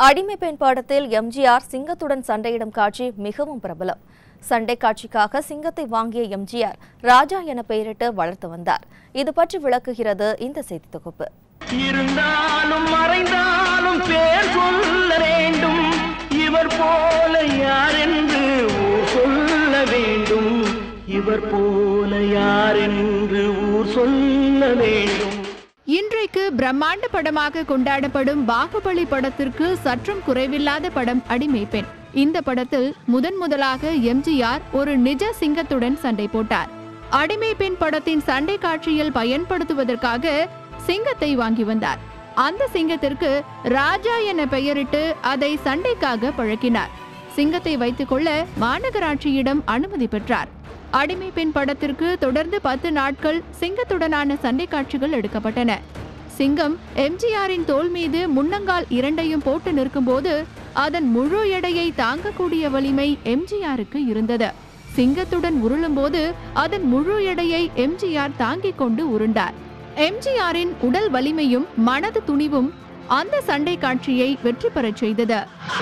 அடிமை பெண் படத்தில் எம்ஜிஆர் சிங்கத்துடன் சண்டையிடும் காட்சி மிகவும் பிரபலம் சண்டை காட்சிக்காக சிங்கத்தை வாங்கிய எம்ஜிஆர் ராஜா என பெயரிட்டு வளர்த்து வந்தார் இது பற்றி விளக்குகிறது இந்த செய்தி தொகுப்பு இருந்தாலும் மறைந்தாலும் பேர் சொல்ல வேண்டும் இவர் போல யார் என்று ஊர் சொல்ல வேண்டும் இவர் போல யார் என்று ஊர் சொல்ல வேண்டும் இன்றைக்கு பிரம்மாண்ட படமாக கொண்டாடப்படும் பாகுபலி படத்திற்கு சற்றும் குறைவில்லாத படம் அடிமை பெண் இந்த படத்தில் முதன் முதலாக எம்ஜிஆர் ஒரு நிஜ சிங்கத்துடன் சண்டை போட்டார் அடிமை பெண் படத்தின் சண்டை காட்சியில் பயன்படுத்துவதற்காக சிங்கத்தை வாங்கி வந்தார் அந்த சிங்கத்திற்கு ராஜா என பெயரிட்டு அதை சண்டைக்காக பழக்கினார் சிங்கத்தை வைத்துக்கொள்ள மாநகராட்சியிடம் அனுமதி பெற்றார் அடிமை பெண் படத்திற்கு தொடர்ந்து பத்து நாட்கள் சிங்கத்துடனான சண்டை காட்சிகள் எடுக்கப்பட்டன சிங்கம் எம்ஜிஆரின் தோல் மீது முன்னங்கால் இரண்டையும் போட்டு நிற்கும்போது அதன் முழு எடையை தாங்கக்கூடிய வலிமை எம்ஜிஆருக்கு இருந்தது சிங்கத்துடன் உருளும்போது அதன் முழு எடையை எம்ஜிஆர் தாங்கிக் கொண்டு உருண்டார் எம்ஜிஆரின் உடல் வலிமையும் மனது துணிவும் அந்த சண்டை காட்சியை வெற்றி பெறச் செய்தது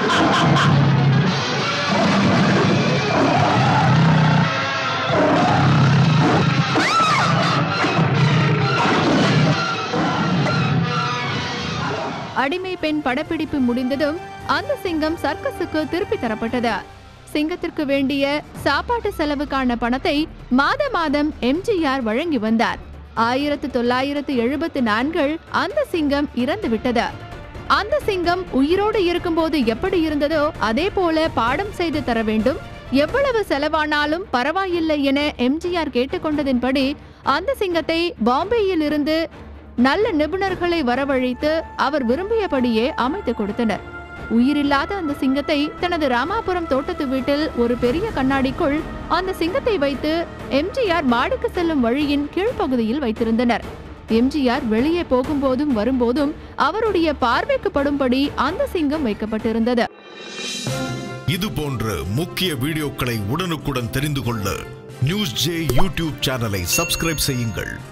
அடிமை பெண் படப்பிடிப்பு முடிந்ததும் அந்த சிங்கம் சர்க்கஸுக்கு திருப்பி தரப்பட்டது சிங்கத்திற்கு வேண்டிய சாப்பாட்டு செலவுக்கான பணத்தை மாத மாதம் எம்ஜிஆர் வழங்கி வந்தார் ஆயிரத்து தொள்ளாயிரத்து எழுபத்து நான்கில் அந்த சிங்கம் இறந்து விட்டது அந்த சிங்கம் உயிரோடு இருக்கும்போது எப்படி இருந்ததோ அதே போல பாடம் செய்து தர வேண்டும் எவ்வளவு செலவானாலும் பரவாயில்லை என எம்ஜிஆர் கேட்டுக்கொண்டதின்படி அந்த சிங்கத்தை பாம்பேயில் இருந்து நல்ல நிபுணர்களை வரவழைத்து அவர் விரும்பியபடியே அமைத்து கொடுத்தனர் உயிரில்லாத அந்த சிங்கத்தை தனது ராமாபுரம் தோட்டத்து வீட்டில் ஒரு பெரிய கண்ணாடிக்குள் அந்த சிங்கத்தை வைத்து எம்ஜிஆர் மாடிக்கு செல்லும் வழியின் கீழ்ப்பகுதியில் வைத்திருந்தனர் எம்ஜிஆர் வெளியே போகும்போதும் வரும்போதும் அவருடைய பார்வைக்கு படும்படி அந்த சிங்கம் வைக்கப்பட்டிருந்தது இது போன்ற முக்கிய வீடியோக்களை உடனுக்குடன் தெரிந்து கொள்ள நியூஸ் ஜே யூடியூப் சேனலை சப்ஸ்கிரைப் செய்யுங்கள்